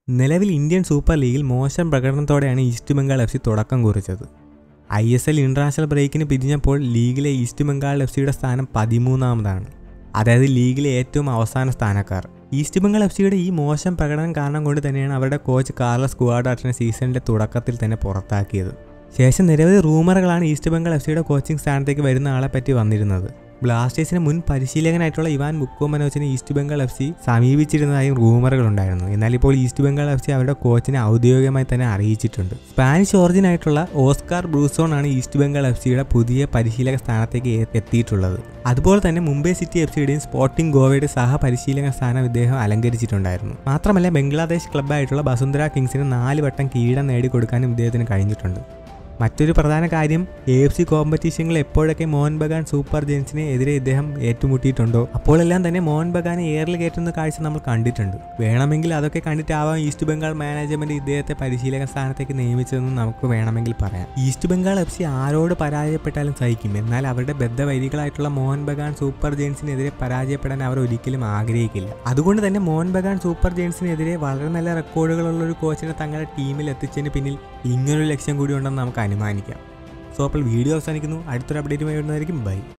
നിലവിൽ Indian super ലീഗിൽ മോശം പ്രകടനത്തോടെയാണ് ഈസ്റ്റ് ബംഗാൾ എഫ് സി തുടക്കം കുറിച്ചത് ഐ എസ് എൽ ഇന്റർനാഷണൽ ബ്രേക്കിന് പിരിഞ്ഞപ്പോൾ ലീഗിലെ ഈസ്റ്റ് ബംഗാൾ എഫ് സിയുടെ സ്ഥാനം പതിമൂന്നാമതാണ് അതായത് ലീഗിലെ ഏറ്റവും അവസാന സ്ഥാനക്കാർ ഈസ്റ്റ് ബംഗാൾ എഫ് സിയുടെ ഈ മോശം പ്രകടനം കാരണം കൊണ്ട് തന്നെയാണ് അവരുടെ കോച്ച് കാർലസ് ഗുവാഡാട്ടിനെ സീസണിന്റെ തുടക്കത്തിൽ തന്നെ പുറത്താക്കിയത് ശേഷം നിരവധി റൂമറുകളാണ് ഈസ്റ്റ് ബംഗാൾ എഫ് സിയുടെ കോച്ചിങ് സ്ഥാനത്തേക്ക് വരുന്ന ആളെ പറ്റി വന്നിരുന്നത് ബ്ലാസ്റ്റേഴ്സിന് മുൻ പരിശീലകനായിട്ടുള്ള ഇവാൻ ബുക്കോ മനോജിനെ ഈസ്റ്റ് ബംഗാൾ എഫ് സി സമീപിച്ചിരുന്നതായും റൂമറുകൾ ഉണ്ടായിരുന്നു എന്നാൽ ഇപ്പോൾ ഈസ്റ്റ് ബംഗാൾ എഫ് സി അവരുടെ കോച്ചിനെ ഔദ്യോഗികമായി തന്നെ അറിയിച്ചിട്ടുണ്ട് സ്പാനിഷ് ഒറിജിൻ ആയിട്ടുള്ള ഓസ്കാർ ബ്രൂസോൺ ആണ് ഈസ്റ്റ് ബംഗാൾ എഫ് സിയുടെ പുതിയ പരിശീലക സ്ഥാനത്തേക്ക് എ- എത്തിയിട്ടുള്ളത് അതുപോലെ തന്നെ മുംബൈ സിറ്റി എഫ് സിയുടെയും സ്പോർട്ടിംഗ് ഗോവയുടെ സഹ പരിശീലക സ്ഥാനം ഇദ്ദേഹം അലങ്കരിച്ചിട്ടുണ്ടായിരുന്നു മാത്രമല്ല ബംഗ്ലാദേശ് ക്ലബ്ബായിട്ടുള്ള ബസുന്ധര കിങ്സിന് നാല് വട്ടം കിരീടം നേടിക്കൊടുക്കാനും ഇദ്ദേഹത്തിന് കഴിഞ്ഞിട്ടുണ്ട് മറ്റൊരു പ്രധാന കാര്യം എ എഫ് സി കോമ്പറ്റീഷനിൽ എപ്പോഴൊക്കെ മോഹൻ ബഗാൻ സൂപ്പർ ജെയിൻസിനെ എതിരെ ഇദ്ദേഹം ഏറ്റുമുട്ടിയിട്ടുണ്ടോ അപ്പോഴെല്ലാം തന്നെ മോഹൻ ബഗാനെ എയറിൽ കയറ്റുന്ന കാഴ്ച നമ്മൾ കണ്ടിട്ടുണ്ട് വേണമെങ്കിൽ അതൊക്കെ കണ്ടിട്ടാവാം ഈസ്റ്റ് ബംഗാൾ മാനേജ്മെന്റ് ഇദ്ദേഹത്തെ പരിശീലക സ്ഥാനത്തേക്ക് നിയമിച്ചതെന്ന് നമുക്ക് വേണമെങ്കിൽ പറയാം ഈസ്റ്റ് ബംഗാൾ എഫ് സി ആരോട് പരാജയപ്പെട്ടാലും സഹിക്കും എന്നാൽ അവരുടെ ബദ്ധവൈരികളായിട്ടുള്ള മോഹൻ ബഗാൻ സൂപ്പർ ജെയിൻസിനെതിരെ പരാജയപ്പെടാൻ അവർ ഒരിക്കലും ആഗ്രഹിക്കില്ല അതുകൊണ്ട് തന്നെ മോഹൻ ബഗാൻ സൂപ്പർ ജെയിൻസിനെതിരെ വളരെ നല്ല റെക്കോർഡുകളുള്ള ഒരു കോച്ചിനെ തങ്ങളുടെ ടീമിൽ എത്തിച്ചതിന് പിന്നിൽ ഇങ്ങനൊരു ലക്ഷ്യം കൂടി ഉണ്ടെന്ന് നമുക്ക് അനുമാനിക്കാം സോ അപ്പോൾ വീഡിയോ അവസാനിക്കുന്നു അടുത്തൊരു അപ്ഡേറ്റുമായി വരുന്നതായിരിക്കും ബൈ